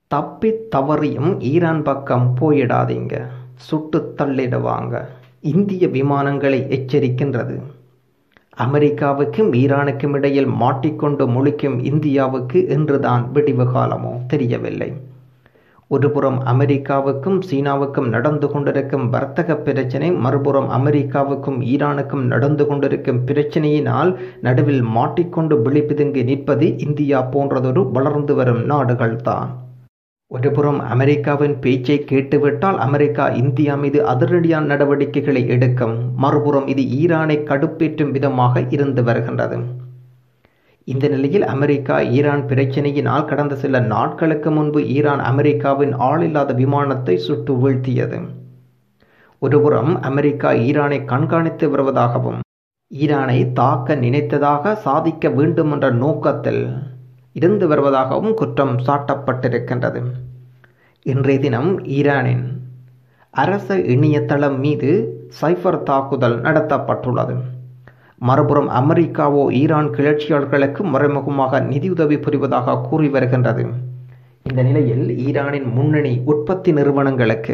தப்பி தவறியும் ஈரான் பக்கம் போயிடாதீங்க சுட்டு தள்ளிடுவாங்க இந்திய விமானங்களை எச்சரிக்கின்றது அமெரிக்காவுக்கும் ஈரானுக்கும் இடையில் மாட்டிக்கொண்டு முழிக்கும் இந்தியாவுக்கு என்றுதான் விடிவு காலமோ தெரியவில்லை ஒருபுறம் அமெரிக்காவுக்கும் சீனாவுக்கும் நடந்து கொண்டிருக்கும் வர்த்தக பிரச்சனை மறுபுறம் அமெரிக்காவுக்கும் ஈரானுக்கும் நடந்து கொண்டிருக்கும் பிரச்சனையினால் நடுவில் மாட்டிக்கொண்டு விழிப்பிதுங்கி நிற்பது இந்தியா போன்றதொரு வளர்ந்து வரும் நாடுகள்தான் ஒருபுறம் அமெரிக்காவின் பேச்சை கேட்டுவிட்டால் அமெரிக்கா இந்தியா மீது அதிரடியான நடவடிக்கைகளை எடுக்கும் மறுபுறம் இது ஈரானை கடுப்பேற்றும் விதமாக இருந்து வருகின்றது இந்த நிலையில் அமெரிக்கா ஈரான் பிரச்சனையினால் கடந்த சில நாட்களுக்கு முன்பு ஈரான் அமெரிக்காவின் ஆளில்லாத விமானத்தை சுட்டு வீழ்த்தியது ஒருபுறம் அமெரிக்கா ஈரானை கண்காணித்து வருவதாகவும் ஈரானை தாக்க நினைத்ததாக சாதிக்க வேண்டும் என்ற நோக்கத்தில் இருந்து வருவதாகவும் குற்றம் சாட்டப்பட்டிருக்கின்றது இன்றைய தினம் ஈரானின் அரச இணையதளம் மீது சைஃபர் தாக்குதல் நடத்தப்பட்டுள்ளது மறுபுறம் அமெரிக்காவோ ஈரான் கிளர்ச்சியாளர்களுக்கு மறைமுகமாக நிதியுதவி புரிவதாக கூறி வருகின்றது இந்த நிலையில் ஈரானின் முன்னணி உற்பத்தி நிறுவனங்களுக்கு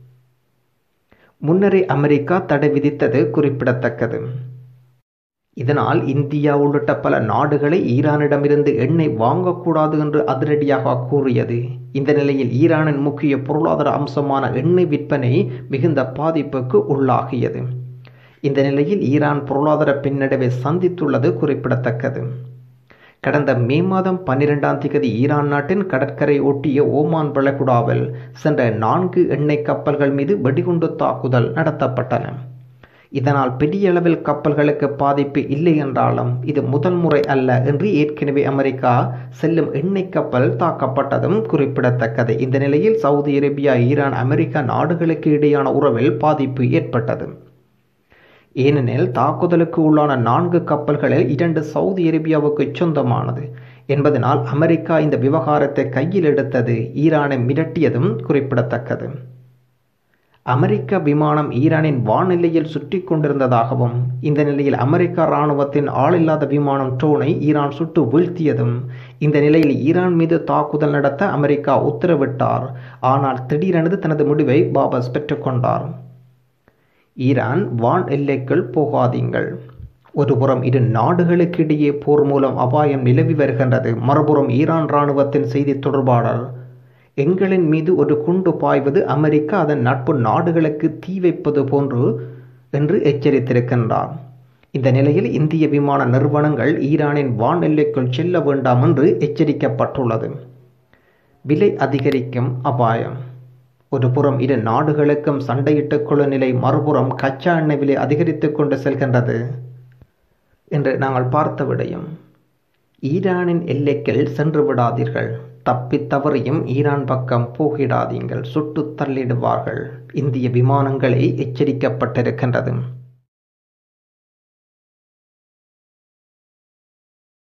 முன்னரே அமெரிக்கா தடை விதித்தது குறிப்பிடத்தக்கது இதனால் இந்தியா உள்ளிட்ட பல நாடுகளை ஈரானிடமிருந்து எண்ணெய் வாங்கக்கூடாது என்று அதிரடியாக கூறியது இந்த நிலையில் ஈரானின் முக்கிய பொருளாதார அம்சமான எண்ணெய் விற்பனை மிகுந்த பாதிப்புக்கு உள்ளாகியது இந்த நிலையில் ஈரான் பொருளாதார பின்னடைவை சந்தித்துள்ளது குறிப்பிடத்தக்கது கடந்த மே மாதம் பன்னிரெண்டாம் தேதி ஈரான் நாட்டின் கடற்கரை ஒட்டிய ஓமான் வளைகுடாவில் சென்ற நான்கு எண்ணெய் கப்பல்கள் மீது வெடிகுண்டு தாக்குதல் நடத்தப்பட்டன இதனால் பெரிய அளவில் கப்பல்களுக்கு பாதிப்பு இல்லை என்றாலும் இது முதல் முறை அல்ல என்று ஏற்கனவே அமெரிக்கா செல்லும் எண்ணெய் கப்பல் தாக்கப்பட்டதும் குறிப்பிடத்தக்கது இந்த நிலையில் சவுதி அரேபியா ஈரான் அமெரிக்கா நாடுகளுக்கு இடையான உறவில் பாதிப்பு ஏற்பட்டது ஏனெனில் தாக்குதலுக்கு உள்ளான நான்கு கப்பல்களில் இரண்டு சவுதி அரேபியாவுக்கு சொந்தமானது என்பதனால் அமெரிக்கா இந்த விவகாரத்தை கையில் எடுத்தது ஈரானை மிரட்டியதும் குறிப்பிடத்தக்கது அமெரிக்க விமானம் ஈரானின் வானிலையில் சுற்றி கொண்டிருந்ததாகவும் இந்த நிலையில் அமெரிக்க இராணுவத்தின் ஆளில்லாத விமானம் ட்ரோனை ஈரான் சுட்டு வீழ்த்தியதும் இந்த நிலையில் ஈரான் மீது தாக்குதல் நடத்த அமெரிக்கா உத்தரவிட்டார் ஆனால் திடீரெனது தனது முடிவை பாபஸ் பெற்றுக்கொண்டார் ஈரான் வான் எல்லைக்குள் போகாதீங்கள் ஒருபுறம் இரு நாடுகளுக்கு இடையே போர் மூலம் அபாயம் நிலவி வருகின்றது மறுபுறம் ஈரான் இராணுவத்தின் செய்தி தொடர்பாளர் எங்களின் மீது ஒரு குண்டு பாய்வது அமெரிக்கா அதன் நட்பு நாடுகளுக்கு தீ வைப்பது போன்று என்று எச்சரித்திருக்கின்றார் இந்த நிலையில் இந்திய விமான நிறுவனங்கள் ஈரானின் வான் எல்லைக்குள் செல்ல வேண்டாம் என்று எச்சரிக்கப்பட்டுள்ளது விலை அதிகரிக்கும் அபாயம் ஒரு புறம் இரு நாடுகளுக்கும் சண்டையிட்டுக் கொள்ளும் நிலை மறுபுறம் கச்சா எண்ணெய் விலை அதிகரித்துக் கொண்டு செல்கின்றது என்று நாங்கள் பார்த்த விடையும் ஈரானின் எல்லைக்குள் சென்று விடாதீர்கள் தப்பி தவறியும் ஈரான் பக்கம் போகிடாதீங்கள் சுட்டு தள்ளிடுவார்கள் இந்திய விமானங்களை எச்சரிக்கப்பட்டிருக்கின்றது